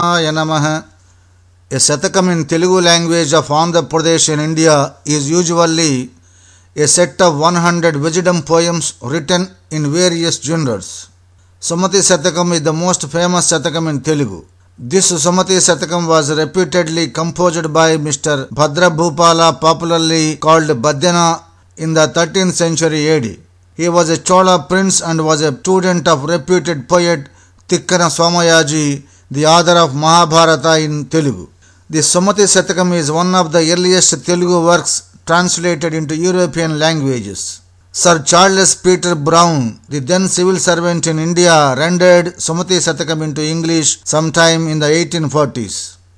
శ్రీరామాయ నమ A Satakam in Telugu language of Andhra Pradesh in India is usually a set of 100 wisdom poems written in various genres. Sumati Satakam is the most famous Satakam in Telugu. This Sumati Satakam was reputedly composed by Mr. Bhadra Bhupala, popularly called Badyana, in the 13th century AD. He was a Chola prince and was a student of reputed poet Tikkana Somayaji, the author of Mahabharata in Telugu. The Sumati Satakam is one of the earliest Telugu works translated into European languages. Sir Charles Peter Brown, the then civil servant in India, rendered Sumati Satakam into English sometime in the 1840s.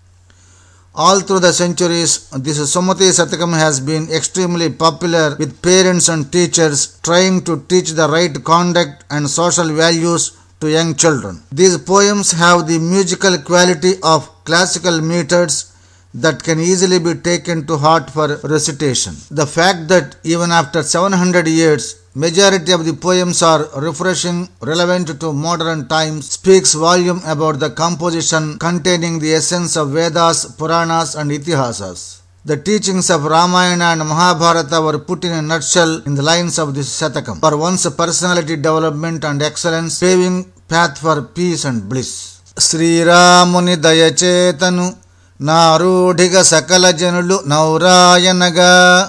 All through the centuries, this Sumati Satakam has been extremely popular with parents and teachers trying to teach the right conduct and social values to young children. These poems have the musical quality of classical meters that can easily be taken to heart for recitation. The fact that even after 700 years, majority of the poems are refreshing, relevant to modern times, speaks volume about the composition containing the essence of Vedas, Puranas and Itihasas. The teachings of Ramayana and Mahabharata were put in a nutshell in the lines of this Satakam for one's personality development and excellence, paving path for peace and bliss. శ్రీరాముని దయచేతను నారూఢిగ సకల జనులు నౌరాయనగా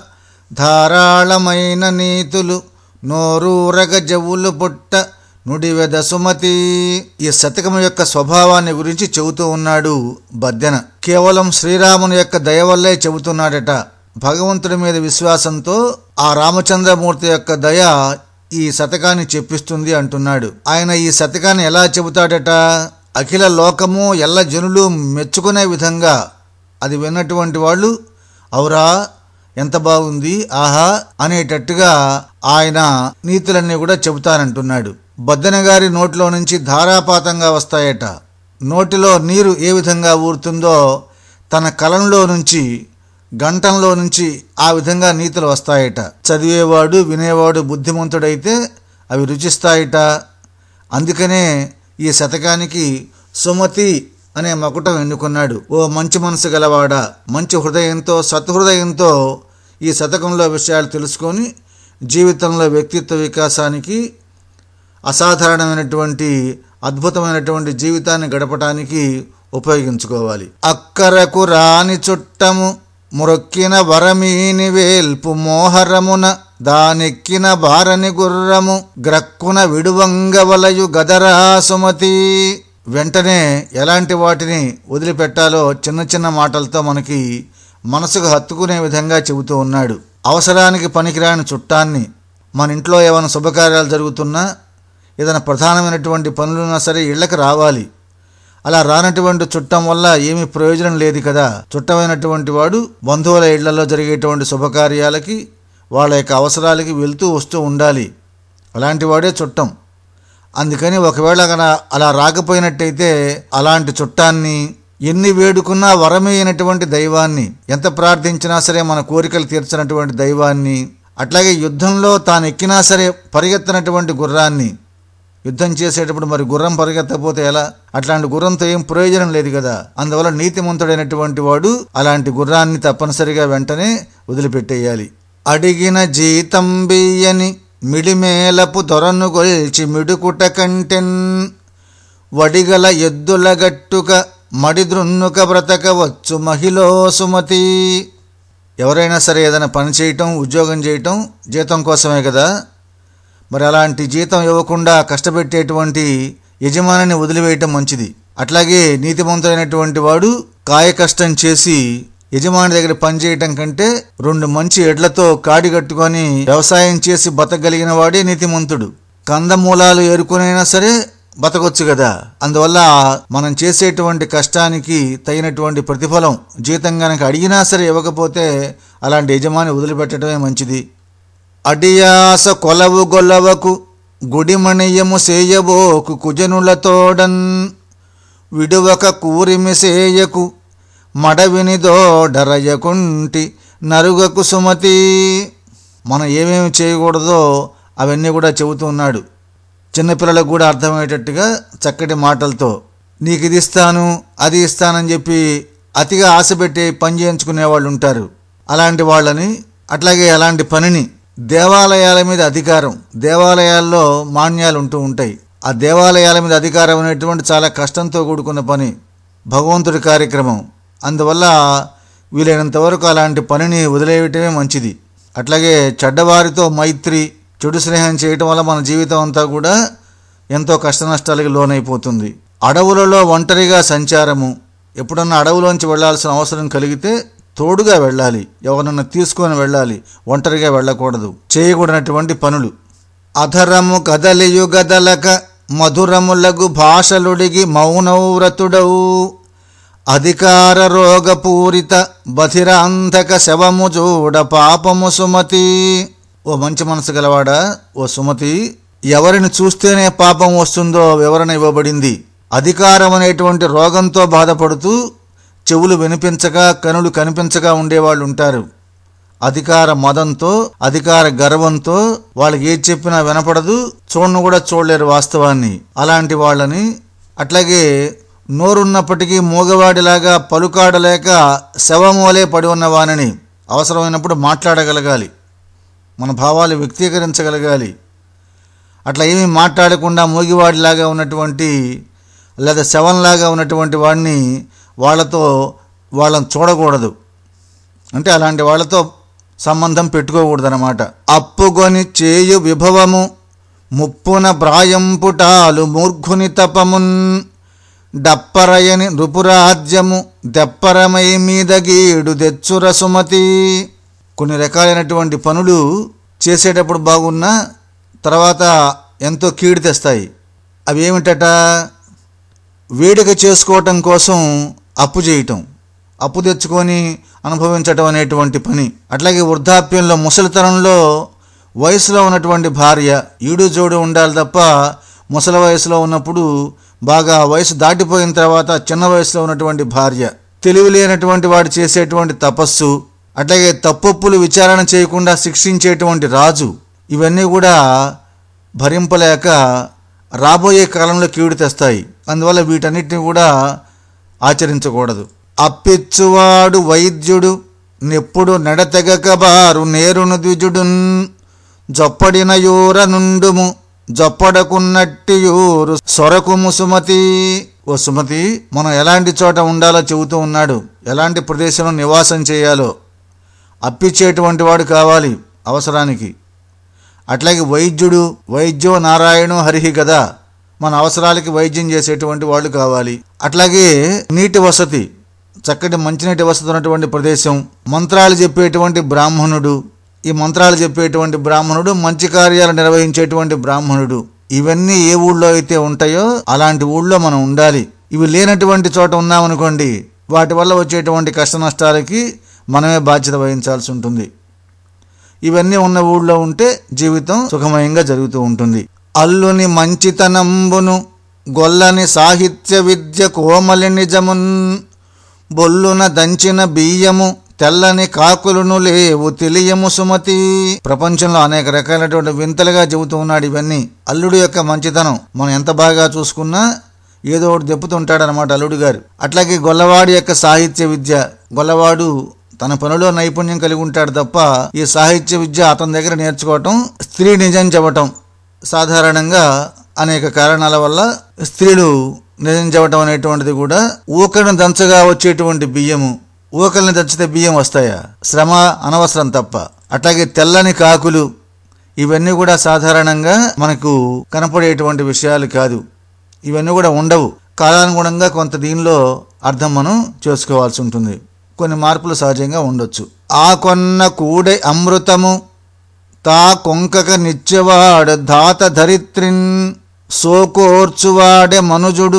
ధారాళమైన నీతులు నోరూరగ జవులు పుట్ట నుడివెద సుమతి ఈ శతకం యొక్క స్వభావాన్ని గురించి చెబుతూ ఉన్నాడు బద్దెన కేవలం శ్రీరాముని యొక్క దయ వల్లే చెబుతున్నాడట భగవంతుడి మీద విశ్వాసంతో ఆ రామచంద్రమూర్తి యొక్క దయ ఈ శతకాన్ని చెప్పిస్తుంది అంటున్నాడు ఆయన ఈ శతకాన్ని ఎలా చెబుతాడట అఖిల లోకము ఎల్ల జనులు మెచ్చుకునే విధంగా అది విన్నటువంటి వాళ్ళు అవురా ఎంత బాగుంది ఆహా అనేటట్టుగా ఆయన నీతులన్నీ కూడా చెబుతానంటున్నాడు బద్దన గారి నోటిలో నుంచి ధారాపాతంగా వస్తాయట నోటిలో నీరు ఏ విధంగా ఊరుతుందో తన కలంలో నుంచి గంటంలో నుంచి ఆ విధంగా నీతులు వస్తాయట చదివేవాడు వినేవాడు బుద్ధిమంతుడైతే అవి రుచిస్తాయట అందుకనే ఈ శతకానికి సుమతి అనే మకుటం ఎన్నుకున్నాడు ఓ మంచి మనసు గలవాడా మంచి హృదయంతో సత్హృదయంతో ఈ శతకంలో విషయాలు తెలుసుకొని జీవితంలో వ్యక్తిత్వ వికాసానికి అసాధారణమైనటువంటి అద్భుతమైనటువంటి జీవితాన్ని గడపటానికి ఉపయోగించుకోవాలి అక్కరకు రాని చుట్టము మురొక్కిన వరమీని వేల్పు మోహరమున దానెక్కిన భారని గుర్రము గ్రక్కున విడువంగవలయు గదరా సుమతి వెంటనే ఎలాంటి వాటిని వదిలిపెట్టాలో చిన్న చిన్న మాటలతో మనకి మనసుకు హత్తుకునే విధంగా చెబుతూ ఉన్నాడు అవసరానికి పనికిరాని చుట్టాన్ని మన ఇంట్లో ఏమైనా శుభకార్యాలు జరుగుతున్నా ఏదైనా ప్రధానమైనటువంటి పనులున్నా సరే ఇళ్లకు రావాలి అలా రానటువంటి చుట్టం వల్ల ఏమీ ప్రయోజనం లేదు కదా చుట్టమైనటువంటి వాడు బంధువుల ఇళ్లలో జరిగేటువంటి శుభకార్యాలకి వాళ్ళ యొక్క అవసరాలకి వెళ్తూ వస్తూ ఉండాలి అలాంటి వాడే చుట్టం అందుకని ఒకవేళ అలా రాకపోయినట్టయితే అలాంటి చుట్టాన్ని ఎన్ని వేడుకున్నా వరమే అయినటువంటి దైవాన్ని ఎంత ప్రార్థించినా సరే మన కోరికలు తీర్చినటువంటి దైవాన్ని అట్లాగే యుద్ధంలో తాను ఎక్కినా సరే పరిగెత్తనటువంటి గుర్రాన్ని యుద్ధం చేసేటప్పుడు మరి గుర్రం పరిగెత్తకపోతే ఎలా అట్లాంటి గుర్రంతో ఏం ప్రయోజనం లేదు కదా అందువల్ల నీతిమంతుడైనటువంటి వాడు అలాంటి గుర్రాన్ని తప్పనిసరిగా వెంటనే వదిలిపెట్టేయాలి అడిగిన జీతం బియ్యని మిడిమేలపు దొరను గొల్చి మిడుకుట కంటెన్ వడిగల ఎద్దుల గట్టుక మడిద్రున్నుక బ్రతకవచ్చు మహిళో సుమతి ఎవరైనా సరే ఏదైనా పని చేయటం ఉద్యోగం చేయటం జీతం కోసమే కదా మరి అలాంటి జీతం ఇవ్వకుండా కష్టపెట్టేటువంటి యజమానిని వదిలివేయటం మంచిది అట్లాగే నీతిమంతుడైనటువంటి వాడు కాయ కష్టం చేసి యజమాని దగ్గర పనిచేయటం కంటే రెండు మంచి ఎడ్లతో కాడి కట్టుకొని వ్యవసాయం చేసి బతకగలిగిన వాడే నీతిమంతుడు కందమూలాలు ఏరుకునైనా సరే బతకొచ్చు కదా అందువల్ల మనం చేసేటువంటి కష్టానికి తగినటువంటి ప్రతిఫలం జీతం గనక అడిగినా సరే ఇవ్వకపోతే అలాంటి యజమాని వదిలిపెట్టడమే మంచిది అడియాస కొలవు గొలవకు గుడిమణియము సేయబోకు కుజనులతోడన్ విడువక కూరిమి సేయకు మడవినిదోడరయకుంటి నరుగకు సుమతి మనం ఏమేమి చేయకూడదో అవన్నీ కూడా చెబుతూ ఉన్నాడు చిన్నపిల్లలకు కూడా అర్థమయ్యేటట్టుగా చక్కటి మాటలతో నీకు ఇది ఇస్తాను అది ఇస్తానని చెప్పి అతిగా ఆశ పెట్టి పని చేయించుకునే వాళ్ళు ఉంటారు అలాంటి వాళ్ళని అట్లాగే అలాంటి పనిని దేవాలయాల మీద అధికారం దేవాలయాల్లో మాన్యాలు ఉంటూ ఉంటాయి ఆ దేవాలయాల మీద అధికారం అనేటువంటి చాలా కష్టంతో కూడుకున్న పని భగవంతుడి కార్యక్రమం అందువల్ల వీలైనంత వరకు అలాంటి పనిని వదిలేయటమే మంచిది అట్లాగే చెడ్డవారితో మైత్రి చెడు స్నేహం చేయటం వల్ల మన జీవితం అంతా కూడా ఎంతో కష్ట నష్టాలకి లోనైపోతుంది అడవులలో ఒంటరిగా సంచారము ఎప్పుడన్నా అడవులోంచి వెళ్లాల్సిన అవసరం కలిగితే తోడుగా వెళ్ళాలి ఎవరన్నా తీసుకొని వెళ్ళాలి ఒంటరిగా వెళ్ళకూడదు చేయకూడనటువంటి పనులు అధరము కదలియు గదలక మధురములగు భాషలుడిగి మౌనవ్రతుడవు అధికార రోగపూరిత బధిరాంధక శవము చూడ పాపము సుమతి ఓ మంచి మనసు గలవాడా ఓ సుమతి ఎవరిని చూస్తేనే పాపం వస్తుందో వివరణ ఇవ్వబడింది అధికారం అనేటువంటి రోగంతో బాధపడుతూ చెవులు వినిపించక కనులు కనిపించగా ఉండేవాళ్ళు ఉంటారు అధికార మదంతో అధికార గర్వంతో వాళ్ళకి ఏది చెప్పినా వినపడదు చూడను కూడా చూడలేరు వాస్తవాన్ని అలాంటి వాళ్ళని అట్లాగే నోరున్నప్పటికీ మూగవాడిలాగా పలుకాడలేక శవం వలె పడి ఉన్న వానిని అవసరమైనప్పుడు మాట్లాడగలగాలి మన భావాలు వ్యక్తీకరించగలగాలి అట్లా ఏమీ మాట్లాడకుండా మూగివాడిలాగా ఉన్నటువంటి లేదా శవంలాగా ఉన్నటువంటి వాడిని వాళ్ళతో వాళ్ళని చూడకూడదు అంటే అలాంటి వాళ్ళతో సంబంధం పెట్టుకోకూడదన్నమాట అప్పుకొని చేయు విభవము ముప్పున బ్రాయంపుటాలు మూర్ఘుని తపమున్ డప్పరయని నృపురాజ్యము దెప్పరమై మీద గీడు దెచ్చుర సుమతి కొన్ని రకాలైనటువంటి పనులు చేసేటప్పుడు బాగున్నా తర్వాత ఎంతో కీడు తెస్తాయి అవి ఏమిటట వేడుక చేసుకోవటం కోసం అప్పు చేయటం అప్పు తెచ్చుకొని అనుభవించటం అనేటువంటి పని అట్లాగే వృద్ధాప్యంలో ముసలితనంలో వయసులో ఉన్నటువంటి భార్య ఈడు జోడు ఉండాలి తప్ప ముసలి వయసులో ఉన్నప్పుడు బాగా వయసు దాటిపోయిన తర్వాత చిన్న వయసులో ఉన్నటువంటి భార్య తెలివి లేనటువంటి వాడు చేసేటువంటి తపస్సు అట్లాగే తప్పొప్పులు విచారణ చేయకుండా శిక్షించేటువంటి రాజు ఇవన్నీ కూడా భరింపలేక రాబోయే కాలంలో కీడు తెస్తాయి అందువల్ల వీటన్నిటిని కూడా ఆచరించకూడదు అప్పిచ్చువాడు వైద్యుడు నెప్పుడు నడతెగక బారు నేరును ద్విజుడున్ జొప్పడిన యూర నుండుము జొప్పడకున్నట్టి యూరు సొరకుము సుమతి ఓ సుమతి మనం ఎలాంటి చోట ఉండాలో చెబుతూ ఉన్నాడు ఎలాంటి ప్రదేశంలో నివాసం చేయాలో అప్పిచ్చేటువంటి వాడు కావాలి అవసరానికి అట్లాగే వైద్యుడు వైద్యో నారాయణో హరిహి కదా మన అవసరాలకి వైద్యం చేసేటువంటి వాళ్ళు కావాలి అట్లాగే నీటి వసతి చక్కటి మంచినీటి వసతి ఉన్నటువంటి ప్రదేశం మంత్రాలు చెప్పేటువంటి బ్రాహ్మణుడు ఈ మంత్రాలు చెప్పేటువంటి బ్రాహ్మణుడు మంచి కార్యాలు నిర్వహించేటువంటి బ్రాహ్మణుడు ఇవన్నీ ఏ ఊళ్ళో అయితే ఉంటాయో అలాంటి ఊళ్ళో మనం ఉండాలి ఇవి లేనటువంటి చోట ఉన్నామనుకోండి వాటి వల్ల వచ్చేటువంటి కష్ట నష్టాలకి మనమే బాధ్యత వహించాల్సి ఉంటుంది ఇవన్నీ ఉన్న ఊళ్ళో ఉంటే జీవితం సుఖమయంగా జరుగుతూ ఉంటుంది అల్లుని మంచితనంబును గొల్లని సాహిత్య విద్య కోమలి నిజమున్ బొల్లున దంచిన బియ్యము తెల్లని కాకులను లేవు తెలియము సుమతి ప్రపంచంలో అనేక రకాలైనటువంటి వింతలుగా చెబుతూ ఉన్నాడు ఇవన్నీ అల్లుడు యొక్క మంచితనం మనం ఎంత బాగా చూసుకున్నా ఏదో ఒకటి దెప్పుతుంటాడనమాట అల్లుడు గారు అట్లాగే గొల్లవాడి యొక్క సాహిత్య విద్య గొల్లవాడు తన పనిలో నైపుణ్యం కలిగి ఉంటాడు తప్ప ఈ సాహిత్య విద్య అతని దగ్గర నేర్చుకోవటం స్త్రీ నిజం చెప్పటం సాధారణంగా అనేక కారణాల వల్ల స్త్రీలు నిజం చెప్పటం అనేటువంటిది కూడా ఊకను దంచగా వచ్చేటువంటి బియ్యము ఊకల్ని దంచితే బియ్యం వస్తాయా శ్రమ అనవసరం తప్ప అట్లాగే తెల్లని కాకులు ఇవన్నీ కూడా సాధారణంగా మనకు కనపడేటువంటి విషయాలు కాదు ఇవన్నీ కూడా ఉండవు కాలానుగుణంగా కొంత దీనిలో అర్థం మనం చేసుకోవాల్సి ఉంటుంది కొన్ని మార్పులు సహజంగా ఉండొచ్చు ఆ కొన్న కూడె అమృతము తా కొంకక నిత్యవాడు ధాత ధరిత్రిన్ సోకోర్చువాడే మనుజుడు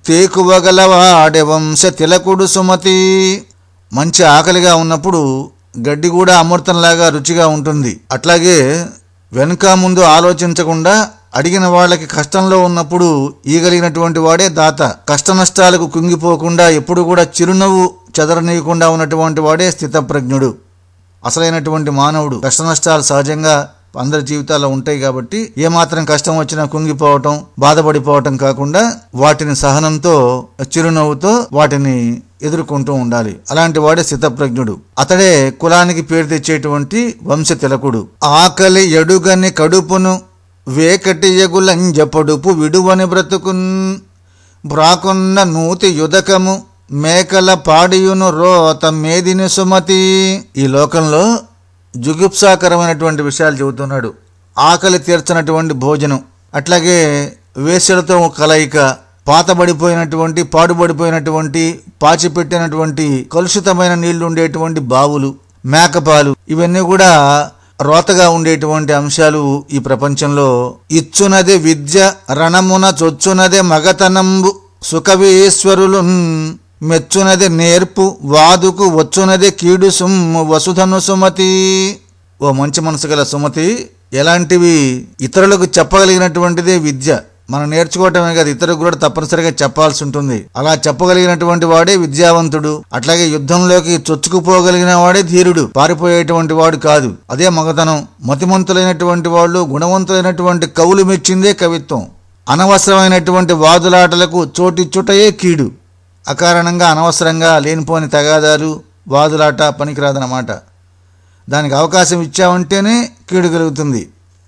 తేకువగలవాడే వంశ తిలకుడు సుమతి మంచి ఆకలిగా ఉన్నప్పుడు గడ్డి కూడా అమృతంలాగా రుచిగా ఉంటుంది అట్లాగే వెనుక ముందు ఆలోచించకుండా అడిగిన వాళ్ళకి కష్టంలో ఉన్నప్పుడు ఈగలిగినటువంటి వాడే దాత కష్ట నష్టాలకు కుంగిపోకుండా ఎప్పుడు కూడా చిరునవ్వు చెదరనీయకుండా ఉన్నటువంటి వాడే స్థితప్రజ్ఞుడు అసలైనటువంటి మానవుడు కష్ట నష్టాలు సహజంగా అందరి జీవితాల్లో ఉంటాయి కాబట్టి ఏమాత్రం కష్టం వచ్చినా కుంగిపోవటం బాధపడిపోవటం కాకుండా వాటిని సహనంతో చిరునవ్వుతో వాటిని ఎదుర్కొంటూ ఉండాలి అలాంటి వాడే స్థితప్రజ్ఞుడు అతడే కులానికి పేరు తెచ్చేటువంటి వంశ తిలకుడు ఆకలి ఎడుగని కడుపును వేకటి ఎగులంజ పొడుపు విడువని బ్రతుకున్ బ్రాకున్న నూతి యుదకము మేకల పాడియును రోత మేదిని సుమతి ఈ లోకంలో జుగుప్సాకరమైనటువంటి విషయాలు చెబుతున్నాడు ఆకలి తీర్చనటువంటి భోజనం అట్లాగే వేసలతో కలయిక పాతబడిపోయినటువంటి పాడుబడిపోయినటువంటి పాచిపెట్టినటువంటి కలుషితమైన నీళ్లు ఉండేటువంటి బావులు మేకపాలు ఇవన్నీ కూడా రోతగా ఉండేటువంటి అంశాలు ఈ ప్రపంచంలో ఇచ్చునదే విద్య రణమున చొచ్చునదే మగతనంబు సుఖవీశ్వరులు మెచ్చునది నేర్పు వాదుకు వచ్చునది కీడు సుమ్ము వసుధను సుమతి ఓ మంచి మనసు గల సుమతి ఎలాంటివి ఇతరులకు చెప్పగలిగినటువంటిదే విద్య మనం నేర్చుకోవటమే కదా ఇతరులకు కూడా తప్పనిసరిగా చెప్పాల్సి ఉంటుంది అలా చెప్పగలిగినటువంటి వాడే విద్యావంతుడు అట్లాగే యుద్ధంలోకి చొచ్చుకుపోగలిగిన వాడే ధీరుడు పారిపోయేటువంటి వాడు కాదు అదే మగతనం మతిమంతులైనటువంటి వాళ్ళు గుణవంతులైనటువంటి కవులు మెచ్చిందే కవిత్వం అనవసరమైనటువంటి వాదులాటలకు చోటిచ్చుటయే కీడు అకారణంగా అనవసరంగా లేనిపోని తగాదాలు వాదులాట పనికిరాదన్నమాట దానికి అవకాశం ఇచ్చామంటేనే కీడు కలుగుతుంది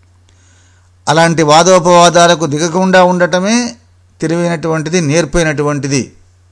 అలాంటి వాదోపవాదాలకు దిగకుండా ఉండటమే తెలివైనటువంటిది నేర్పైనటువంటిది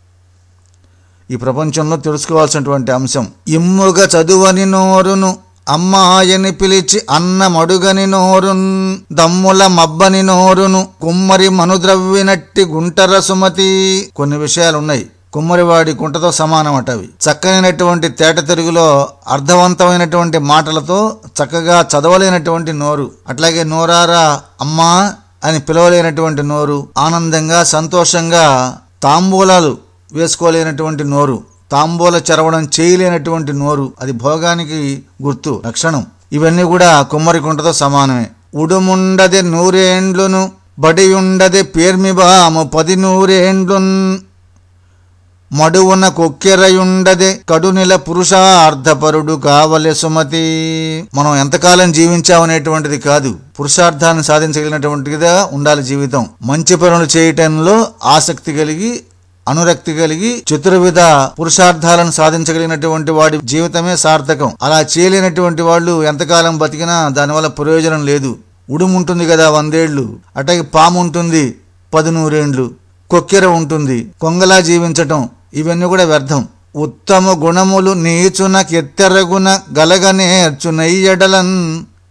ఈ ప్రపంచంలో తెలుసుకోవాల్సినటువంటి అంశం ఇమ్ముగా చదువని నోరును అమ్మాయని పిలిచి అన్నమడుగని నోరున్ దమ్ముల మబ్బని నోరును కుమ్మరి మనుద్రవ్వినట్టి గుంటర సుమతి కొన్ని విషయాలున్నాయి కుమ్మరివాడి గుంటతో సమానమట అవి చక్కనైనటువంటి తేట తెలుగులో అర్థవంతమైనటువంటి మాటలతో చక్కగా చదవలేనటువంటి నోరు అట్లాగే నోరారా అమ్మా అని పిలవలేనటువంటి నోరు ఆనందంగా సంతోషంగా తాంబూలాలు వేసుకోలేనటువంటి నోరు తాంబూల చరవడం చేయలేనటువంటి నోరు అది భోగానికి గుర్తు లక్షణం ఇవన్నీ కూడా కుమ్మరికుంటతో సమానమే ఉడుముండదే నూరేండ్లును బడియుండదే పేర్మిబాము పది నూరేండ్లున్ మడువున కొక్కెరయుండదే కడునిల పురుషార్థపరుడు కావలె సుమతి మనం ఎంతకాలం జీవించామనేటువంటిది కాదు పురుషార్థాన్ని సాధించగలిగినటువంటిదిగా ఉండాలి జీవితం మంచి పనులు చేయటంలో ఆసక్తి కలిగి అనురక్తి కలిగి చతుర్విధ పురుషార్థాలను సాధించగలిగినటువంటి వాడి జీవితమే సార్థకం అలా చేయలేనటువంటి వాళ్ళు ఎంతకాలం బతికినా దానివల్ల ప్రయోజనం లేదు ఉడుము ఉంటుంది కదా వందేళ్లు అట్లాగే పాము ఉంటుంది పది నూరేండ్లు కొక్కెర ఉంటుంది కొంగలా జీవించటం ఇవన్నీ కూడా వ్యర్థం ఉత్తమ గుణములు నీచునకెత్తెరగున గలగనేర్చునయ్యడలన్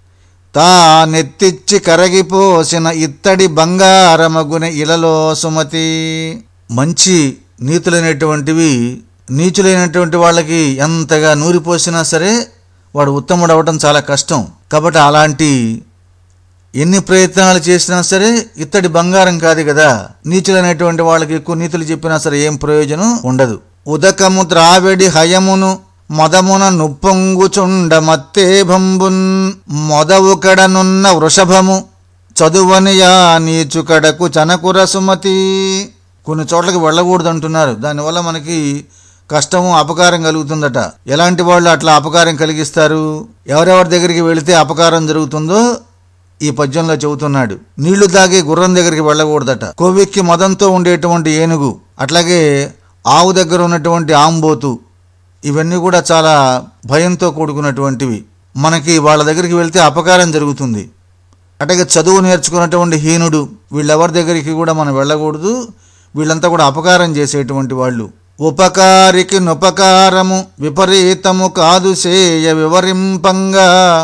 తా నెత్తిచ్చి కరగిపోసిన ఇత్తడి బంగారమగున ఇలలో సుమతి మంచి నీతులైనటువంటివి నీచులైనటువంటి వాళ్ళకి ఎంతగా నూరిపోసినా సరే వాడు ఉత్తముడు అవటం చాలా కష్టం కాబట్టి అలాంటి ఎన్ని ప్రయత్నాలు చేసినా సరే ఇత్తడి బంగారం కాదు కదా నీచులైనటువంటి వాళ్ళకి ఎక్కువ నీతులు చెప్పినా సరే ఏం ప్రయోజనం ఉండదు ఉదకము ద్రావిడి హయమును మదమున నుప్పొంగుచుండ మత్తేభంబున్ మొదవుకడనున్న వృషభము చదువనియా నీచుకడకు చనకుర సుమతి కొన్ని చోట్లకి వెళ్ళకూడదు అంటున్నారు దానివల్ల మనకి కష్టము అపకారం కలుగుతుందట ఎలాంటి వాళ్ళు అట్లా అపకారం కలిగిస్తారు ఎవరెవరి దగ్గరికి వెళితే అపకారం జరుగుతుందో ఈ పద్యంలో చెబుతున్నాడు నీళ్లు తాగి గుర్రం దగ్గరికి వెళ్ళకూడదట కొవ్వెక్కి మదంతో ఉండేటువంటి ఏనుగు అట్లాగే ఆవు దగ్గర ఉన్నటువంటి ఆంబోతు ఇవన్నీ కూడా చాలా భయంతో కూడుకున్నటువంటివి మనకి వాళ్ళ దగ్గరికి వెళ్తే అపకారం జరుగుతుంది అట్లాగే చదువు నేర్చుకున్నటువంటి హీనుడు వీళ్ళెవరి దగ్గరికి కూడా మనం వెళ్ళకూడదు వీళ్ళంతా కూడా అపకారం చేసేటువంటి వాళ్ళు ఉపకారికి నుపకారము విపరీతము కాదు సేయ వివరింపంగా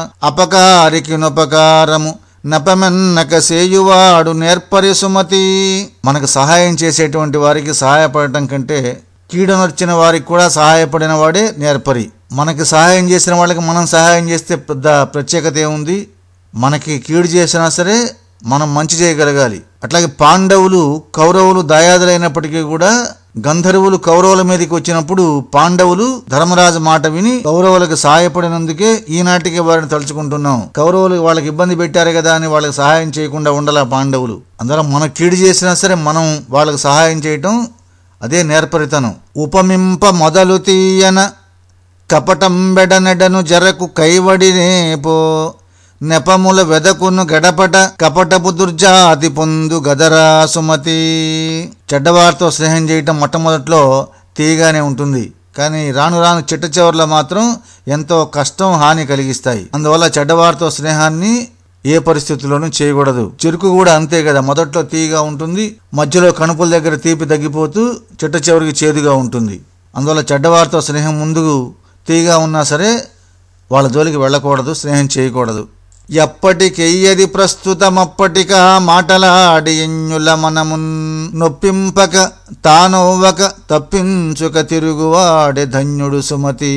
అపకారికి నుపకారము నపమెన్నక సేయువాడు నేర్పరి సుమతి మనకు సహాయం చేసేటువంటి వారికి సహాయపడటం కంటే కీడనొచ్చిన వారికి కూడా సహాయపడిన వాడే నేర్పరి మనకి సహాయం చేసిన వాళ్ళకి మనం సహాయం చేస్తే పెద్ద ప్రత్యేకత ఏముంది మనకి కీడు చేసినా సరే మనం మంచి చేయగలగాలి అట్లాగే పాండవులు కౌరవులు దాయాదులైనప్పటికీ కూడా గంధర్వులు కౌరవుల మీదకి వచ్చినప్పుడు పాండవులు ధర్మరాజు మాట విని కౌరవులకు సహాయపడినందుకే ఈనాటికి వారిని తలుచుకుంటున్నాం కౌరవులు వాళ్ళకి ఇబ్బంది పెట్టారు కదా అని వాళ్ళకి సహాయం చేయకుండా ఉండాల పాండవులు అందువల్ల మన కీడు చేసినా సరే మనం వాళ్ళకి సహాయం చేయటం అదే నేర్పరితనం ఉపమింప మొదలు తీయన కపటం బెడనెడను జరకు కైవడినేపో నెపముల వెదకును గడపట కపటపు దుర్జాతి పొందు గదరా సుమతి చెడ్డవారితో స్నేహం చేయటం మొట్టమొదట్లో తీయగానే ఉంటుంది కానీ రాను రాను చిట్ట చివరిలో మాత్రం ఎంతో కష్టం హాని కలిగిస్తాయి అందువల్ల చెడ్డవారితో స్నేహాన్ని ఏ పరిస్థితుల్లోనూ చేయకూడదు చెరుకు కూడా అంతే కదా మొదట్లో తీయగా ఉంటుంది మధ్యలో కణుపుల దగ్గర తీపి తగ్గిపోతూ చిట్ట చివరికి చేదుగా ఉంటుంది అందువల్ల చెడ్డవారితో స్నేహం ముందు తీయగా ఉన్నా సరే వాళ్ళ జోలికి వెళ్ళకూడదు స్నేహం చేయకూడదు ఎప్పటికెయ్యది ప్రస్తుతమప్పటిక మాటలాడి ఎన్యుల మనమున్ నొప్పింపక తానొవ్వక తప్పించుక తిరుగువాడే ధన్యుడు సుమతి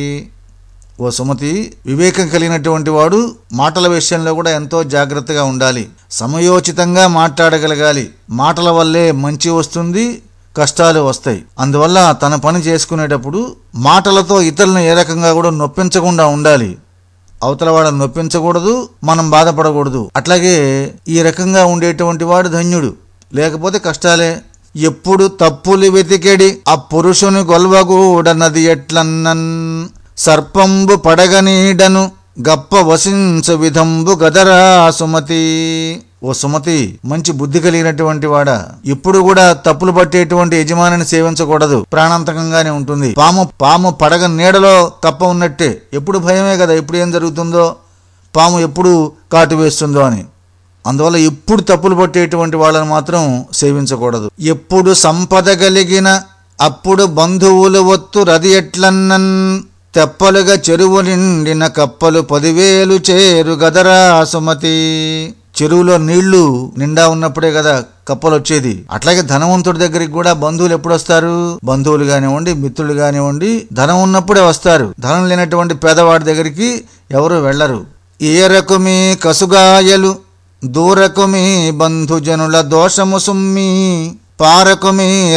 ఓ సుమతి వివేకం కలిగినటువంటి వాడు మాటల విషయంలో కూడా ఎంతో జాగ్రత్తగా ఉండాలి సమయోచితంగా మాట్లాడగలగాలి మాటల వల్లే మంచి వస్తుంది కష్టాలు వస్తాయి అందువల్ల తన పని చేసుకునేటప్పుడు మాటలతో ఇతరులను ఏ రకంగా కూడా నొప్పించకుండా ఉండాలి అవతల వాళ్ళని నొప్పించకూడదు మనం బాధపడకూడదు అట్లాగే ఈ రకంగా ఉండేటువంటి వాడు ధన్యుడు లేకపోతే కష్టాలే ఎప్పుడు తప్పులు వెతికెడి ఆ పురుషుని గొల్వగూడనది ఎట్లన్నన్ సర్పంబు పడగనీడను గప్ప వసించు విధంబు గదరా సుమతి ఓ సుమతి మంచి బుద్ధి కలిగినటువంటి వాడా ఇప్పుడు కూడా తప్పులు పట్టేటువంటి యజమానిని సేవించకూడదు ప్రాణాంతకంగానే ఉంటుంది పాము పాము పడగ నీడలో కప్ప ఉన్నట్టే ఎప్పుడు భయమే కదా ఎప్పుడు ఏం జరుగుతుందో పాము ఎప్పుడు కాటు వేస్తుందో అని అందువల్ల ఎప్పుడు తప్పులు పట్టేటువంటి వాళ్ళని మాత్రం సేవించకూడదు ఎప్పుడు సంపద కలిగిన అప్పుడు బంధువులు ఒత్తు రది ఎట్లన్నన్ తెప్పలుగా చెరువు నిండిన కప్పలు పదివేలు చేరు గదరా సుమతి చెరువులో నీళ్లు నిండా ఉన్నప్పుడే కదా కప్పలు వచ్చేది అట్లాగే ధనవంతుడి దగ్గరికి కూడా బంధువులు ఎప్పుడు వస్తారు బంధువులు కానివ్వండి మిత్రులు కానివ్వండి ధనం ఉన్నప్పుడే వస్తారు ధనం లేనటువంటి పేదవాడి దగ్గరికి ఎవరు వెళ్లరు ఏ రకమే కసుగాయలు దూరకుమి బంధుజనుల దోషము సుమ్మి పారకుమి